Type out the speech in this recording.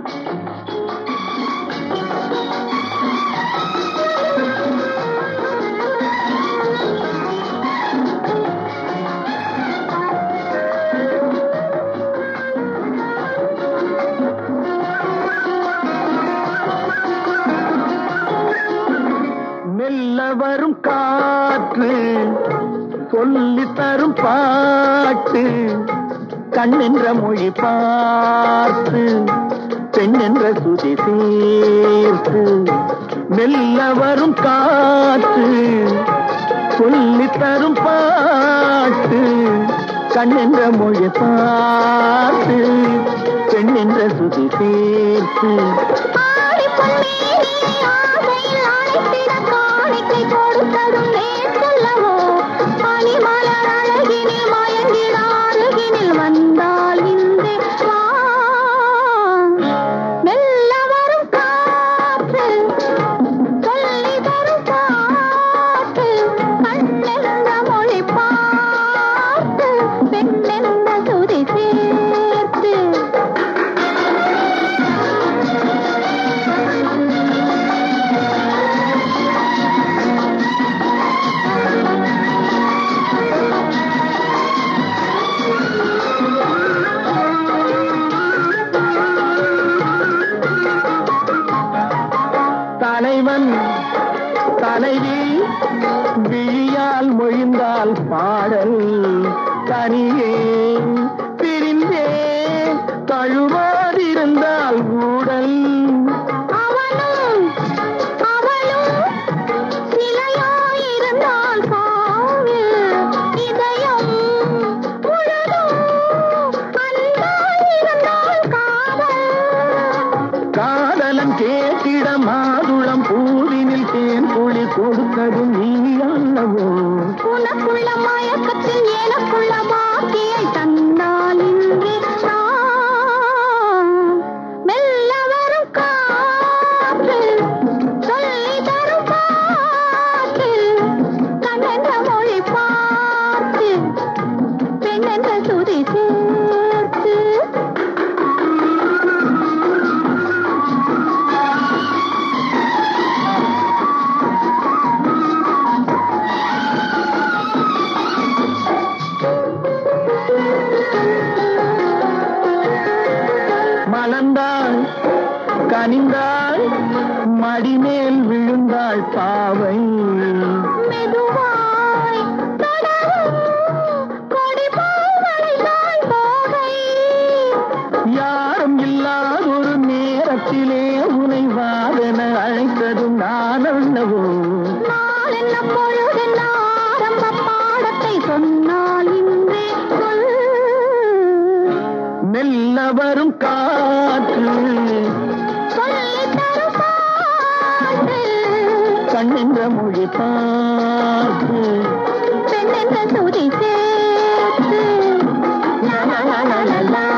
மெல்ல வரும் காற்று சொல்லி தரும் பாட்டு கண்ணென்ற மொழி பார்த்து பெண்ணென்ற சுதி சேர்த்து மெல்ல வரும் காற்று சொல்லி தரும் பாட்டு கண்ணென்ற மொழி பார்த்து பெண்ணென்ற சுதி சேர்த்து ஆடி பொன்னேரி ஆசையில் அழைத்திட காணிக்கை கொடுத்ததும் நேற்றல்லவோ பனிமலர் அழகினில் மயங்கிட அருகினில் வந்தால் இன்றே வா மெல்ல வரும் காற்று சொல்லி தரும் பாட்டு கண்ணென்ற மொழி பார்த்து பெண்ணென்ற சுதி சேர்த்து தலைவன் தலைவி விழியால் மொழிந்தால் பாடல் தனியே பிரிந்தே தழுவாதிருந்தால் ஊடல் அவனும் அவளும் சிலையாயிருந்தால் காவில் இதயம் முழுதும் அன்பாயிருந்தால் காதல் காதலன் கேட்டிட மாதுளம் பூவினில் தேன் குழி கொடுத்ததும் நீ அல்லவோ உனக்குள்ள மயக்கத்தில் எனக்குள்ள பாக்கியை தந்தால் இன்றே நான் மெல்ல வரும் காற்று சொல்லி தரும் பாட்டு கண்ணென்ற மொழி பார்த்து பெண்ணென்ற சுதி சேர்த்து மலர்ந்தாள் கனிந்தாள் மடிமேல் விழுந்தாள் பாவை மெதுவாய் தொடரும் கொடி போல் வளைந்தாள் தோகை யாரும் இல்லாத ஒரு நேரத்திலே உனை வாதென அழைத்ததும் நான் அல்லவோ நாள் என்ன பொழுதென்ன ஆரம்ப பாடத்தை சொன்னால் இன்றே சொல் மெல்ல வரும் காற்று சொல்லித் தரும் பாட்டு கண்ணென்ற மொழி பார்த்து பெண்ணென்ற சுதி சேர்த்து லா லா லா லா லா